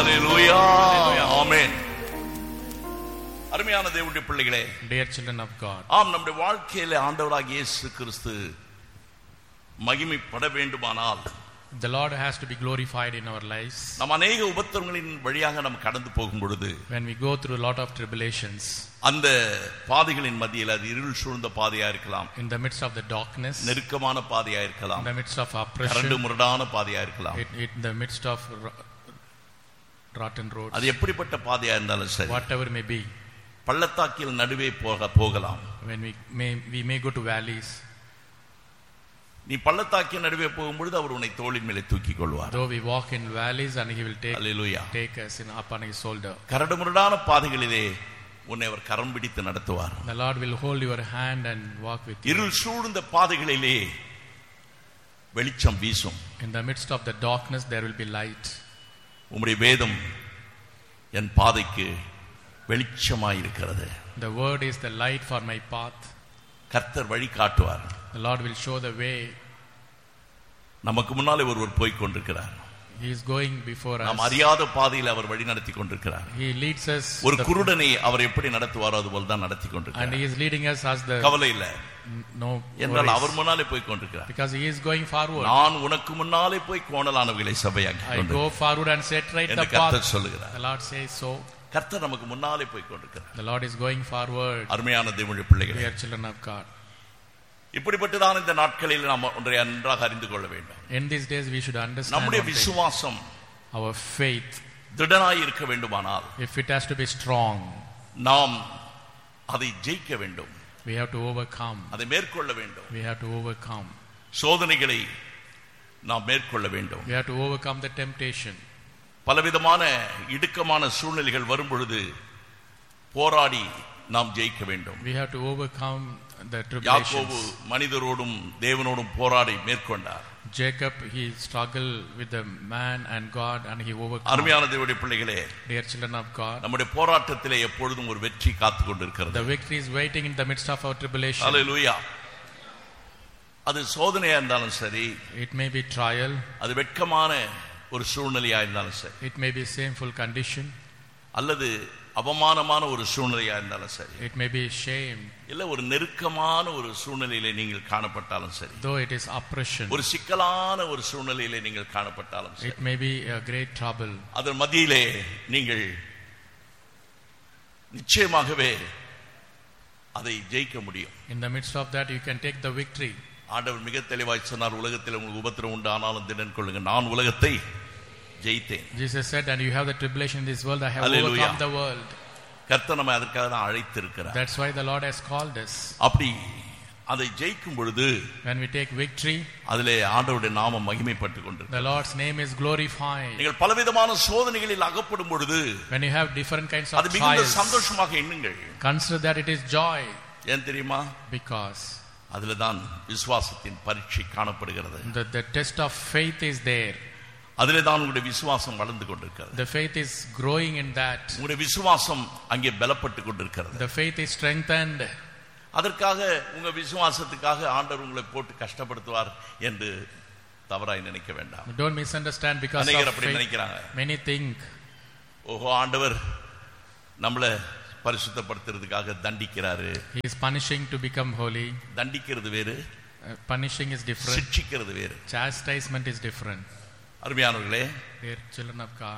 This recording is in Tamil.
ஹalleluya ஆமென் அருமையான தேவனுடைய பிள்ளைகளே Dear children of God, ஆம் நம்முடைய வாழ்க்கையில ஆண்டவராகிய இயேசு கிறிஸ்து மகிமைப்பட வேண்டுமானால் the Lord has to be glorified in our lives. நாம் அநேக உபத்திரங்களின் வழியாக நாம் கடந்து போகும் பொழுது When we go through a lot of tribulations, அந்த பாதைகளின் மத்தியில் அது இருள் சூழ்ந்த பாதையா இருக்கலாம் in the midst of the darkness, நெருக்கமான பாதையா in இருக்கலாம் the midst of current oppression, முரடான பாதையா இருக்கலாம் it, it, in the midst of ro- rotten roads, அது எப்படிப்பட்ட பாதையா இருந்தாலும் சரி whatever may be, பள்ளத்தாக்கில் நடுவே போக போகலாம் when we may, we may go to valleys, நீ பள்ளத்தாக்கின் நடுவே போகும்பொழுது அவர் உன்னை தோளின் மேலே தூக்கிக் கொள்வார் though we walk in valleys and he will take, hallelujah take us in, upon his shoulder. கரடுமுரடான பாதைகளிலே உன்னை அவர் கரம் பிடித்து நடத்துவார் The Lord will hold your hand and walk with you. இருள் சூழ்ந்த பாதைகளிலே வெளிச்சம் வீசும் In the midst of the darkness, there will be light. உம்முடைய வேதம் என் பாதைக்கு வெளிச்சமாயிருக்கிறது The word is the light for my path. கர்த்தர் வழி காட்டுவார் The Lord will show the way. நமக்கு முன்னாலே ஒருவர் போய் கொண்டிருக்கிறார் He is going before நாம் us. அறியாத பாதையில் அவர் வழி நடத்தி கொண்டிருக்கிறார் He leads us, ஒரு the- குருடனை அவர் எப்படி நடத்துவாரோ அது போல தான் நடத்தி and கொண்டிருக்கிறார் He is leading us as the கவலை இல்ல no என்றால் worries. அவர் முன்னாலே போய் கொண்டிருக்கிறார் because He is going forward. நான் உனக்கு முன்னாலே போய் கோணலானவைகளை சபையாக்கி I கொண்டு go forward and set right the என்று path. கர்த்தர் சொல்லுகிறார் The Lord says so. கர்த்தர் நமக்கு முன்னாலே போய் கொண்டிருக்கிறார் The Lord is going forward. அருமையான தேவனுடைய பிள்ளைகளே Dear children of God. இப்படிப்பட்டதான் இந்த நாட்களில் நாம் ஒன்றை நன்றாக அறிந்து கொள்ள வேண்டும் In these days, we should understand நம்முடைய one thing. விசுவாசம் our faith. திடனாய் இருக்க வேண்டுமானால் If it has to be strong, நாம் அதை ஜெயிக்க வேண்டும் we have to overcome. அதை மேற்கொள்ள வேண்டும் We have to overcome. சோதனைகளை நாம் மேற்கொள்ள வேண்டும் We have to overcome the temptation. பலவிதமான இடுக்கமான சூழ்நிலைகள் வரும் பொழுது போராடி நாம் ஜெயிக்க வேண்டும் We have to overcome the யாக்கோபு tribulations. மனிதரோடும் தேவனோடும் போராடி மேற்கொண்டார் Jacob, he struggled with the man and God and he overcome. அருமையான தேவனுடைய பிள்ளைகளே Dear children of God, நம்முடைய போராட்டத்திலே எப்பொழுதும் ஒரு வெற்றி காத்து கொண்டிருக்கிறது the victory is waiting in the midst of our tribulation. அல்லேலூயா அது சோதனையா இருந்தாலும் சரி It may be trial, அது வெட்கமான ஒரு சூழ்நிலையா இருந்தாலும் சரி it may be shameful condition, அல்லது அவமானமான ஒரு சூழ்நிலையா இருந்தாலும் சரி it may be shame, இல்ல ஒரு நெருக்கமான ஒரு சூழ்நிலையிலே நீங்கள் காணப்பட்டாலும் சரி though it is oppression. ஒரு சிக்கலான ஒரு சூழ்நிலையிலே நீங்கள் காணப்பட்டாலும் சரி It may be a great trouble. அதன் மத்தியிலே நீங்கள் நிச்சயமாகவே அதை ஜெயிக்க முடியும் In the midst of that, you can take the victory. ஆண்டவர் மிக தெளிவாய் சொன்னார் உலகத்தில் உங்களுக்கு உபத்திரம் உண்டு ஆனாலும் திடன் கொள்ளுங்க நான் உலகத்தை ஜெயித்தேன் Jesus said, and you have the tribulation in this world, I have Hallelujah. overcome the world. கர்த்தர் நம்ம அதற்காக தான் அழைத்திருக்கிறார் That's why the Lord has called us. அப்படி அதை ஜெயிக்கும் பொழுது When we take victory, அதிலே ஆண்டவருடைய நாமம் மகிமைப்பட்டு கொண்டிருக்கிறது the Lord's name is glorified. நீங்கள் பலவிதமான சோதனைகளில் அகப்படும் பொழுது When you have different kinds of அது மிகுந்த trials, சந்தோஷமாக எண்ணுங்கள் consider that it is joy ஏன் தெரியுமா because அதுல தான் விசுவாசத்தின் பரீட்சை காணப்படுகிறது the, the test of faith is there. அதிலே தான் உங்களுடைய விசுவாசம் வளர்ந்து கொண்டிருக்கிறது The faith is growing in that. உங்களுடைய விசுவாசம் அங்கே பலப்பட்டு கொண்டிருக்கிறது The faith is strengthened. அதற்காக உங்க விசுவாசத்துக்காக ஆண்டவர் உங்களை போட்டு கஷ்டப்படுத்துவார் என்று தவறாய் நினைக்க வேண்டாம் Don't misunderstand because அநேகர் of அப்படி faith. நினைக்கிறாங்க Many think ஓஹோ ஆண்டவர் நம்மளை பரிசுத்தப்படுத்துறதுக்காக தண்டிக்கிறாரு He is punishing to become holy. தண்டிக்கிறது வேறு Uh, punishing is different. சிட்சிக்கிறது வேறு Chastisement is different. அருமையானவர்களே Dear children of God,